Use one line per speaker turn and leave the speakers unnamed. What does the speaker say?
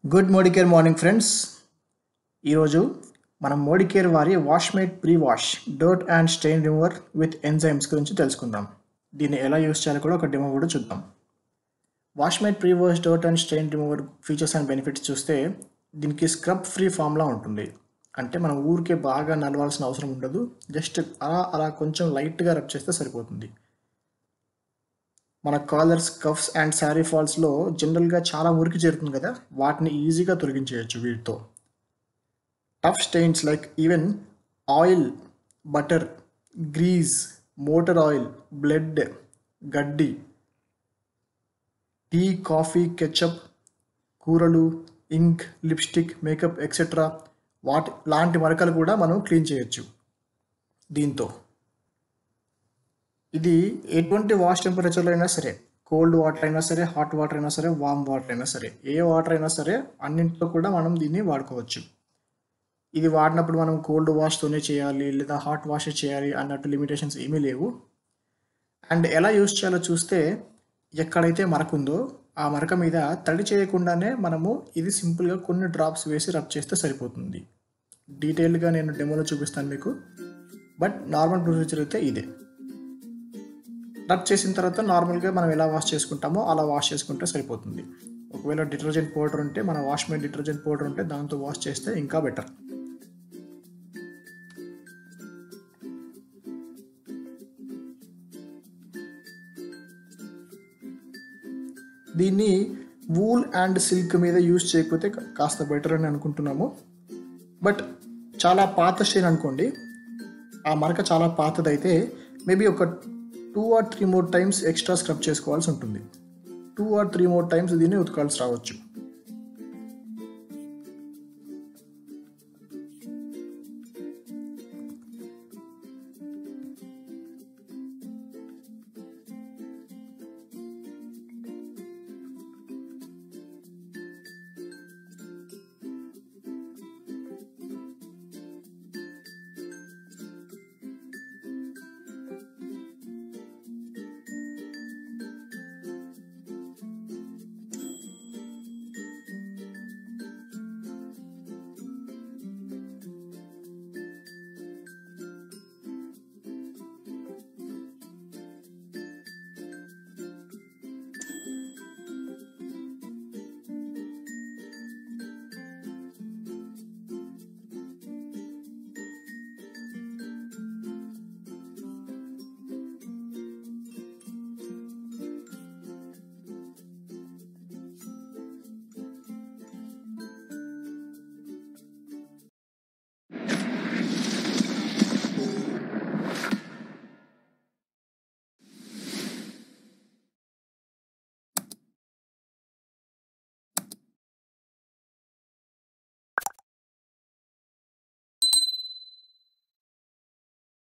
good Modicare morning friends ఈరోజు మనం మోడికేర్ వారి Washmate pre wash dirt and stain remover with enzymes గురించి తెలుసుకుందాం దీన్ని ఎలా యూస్ చేయాలో కూడా ఒక డెమో కూడా చూద్దాం Washmate pre wash dirt and stain remover features and benefits చూస్తే దీనికి స్క్రబ్ ఫ్రీ ఫామ్లా ఉంటుంది అంటే మనం ఊరికే బాగా నలవాల్సిన అవసరం ఉండదు జస్ట్ అలా అలా కొంచెం లైట్గా రబ్ చేస్తే సరిపోతుంది మన కాలర్స్ కఫ్స్ అండ్ శారీ ఫాల్స్లో జనరల్గా చాలా మురికి చేరుతుంది కదా వాటిని ఈజీగా తొలగించేయచ్చు వీటితో tough stains like even oil butter grease motor oil blood గడ్డి టీ కాఫీ కెచప్ కూరలు ఇంక్ లిప్స్టిక్ మేకప్ ఎక్సెట్రా వాటి లాంటి మరకలు కూడా మనం క్లీన్ చేయొచ్చు దీంతో ఇది ఎటువంటి వాష్ టెంపరేచర్లో అయినా సరే కోల్డ్ వాటర్ అయినా సరే హాట్ వాటర్ అయినా సరే వామ్ వాటర్ అయినా సరే ఏ వాటర్ అయినా సరే అన్నింటిలో కూడా మనం దీన్ని వాడుకోవచ్చు ఇది వాడినప్పుడు మనం కోల్డ్ వాష్తోనే చేయాలి లేదా హాట్ వాష్ చేయాలి అన్నట్టు లిమిటేషన్స్ ఏమీ లేవు అండ్ ఎలా యూస్ చేయాలో చూస్తే ఎక్కడైతే మరక ఉందో ఆ మరక మీద తడి చేయకుండానే మనము ఇది సింపుల్గా కొన్ని డ్రాప్స్ వేసి రబ్ చేస్తే సరిపోతుంది డీటెయిల్గా నేను డెమోలో చూపిస్తాను మీకు బట్ నార్మల్ ప్రొసీజర్ అయితే ఇదే రబ్ చేసిన తర్వాత నార్మల్గా మనం ఎలా వాష్ చేసుకుంటామో అలా వాష్ చేసుకుంటే సరిపోతుంది ఒకవేళ డిటర్జెంట్ పౌడర్ ఉంటే మన వాష్ మేడ్ డిటర్జెంట్ పౌడర్ ఉంటే దాంతో వాష్ చేస్తే ఇంకా బెటర్ దీన్ని వూల్ అండ్ సిల్క్ మీద యూజ్ చేయకపోతే కాస్త బెటర్ అని అనుకుంటున్నాము బట్ చాలా పాత స్టైన్ అనుకోండి ఆ మరక చాలా పాతదైతే మేబీ ఒక two or three more times extra scrub చేసుకోవాల్సి ఉంటుంది two or three more times దీన్ని ఉతకాల్సి రావచ్చు